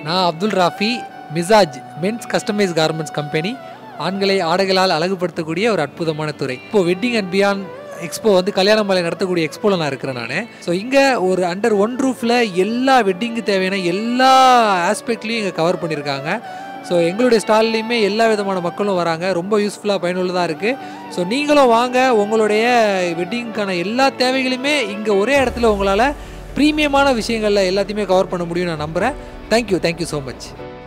நான் Abdul Rafi Misaj men's customise garments company ஆண்களை ஆடைகளால் அழகுபடுத்தக்கூடிய ஒரு அற்புதமான துறை இப்போ வெட்டிங் அண்ட் பியாண்ட் எக்ஸ்போ வந்து கல்யாணமலை நடத்தக்கூடிய எக்ஸ்போவில் நான் இருக்கிறேன் நான் ஸோ இங்கே ஒரு அண்டர் ஒன் ரூஃபில் எல்லா வெட்டிங்க்கு தேவையான எல்லா ஆஸ்பெக்ட்லையும் இங்கே கவர் பண்ணியிருக்காங்க ஸோ எங்களுடைய ஸ்டால்லையுமே எல்லா விதமான மக்களும் வராங்க ரொம்ப யூஸ்ஃபுல்லாக பயனுள்ளதாக இருக்குது ஸோ நீங்களும் வாங்க உங்களுடைய வெட்டிங்க்கான எல்லா தேவைகளையுமே இங்கே ஒரே இடத்துல உங்களால் ப்ரீமியமான விஷயங்களில் எல்லாத்தையுமே கவர் பண்ண முடியும் நான் நம்புகிறேன் தேங்க்யூ தேங்க்யூ ஸோ மச்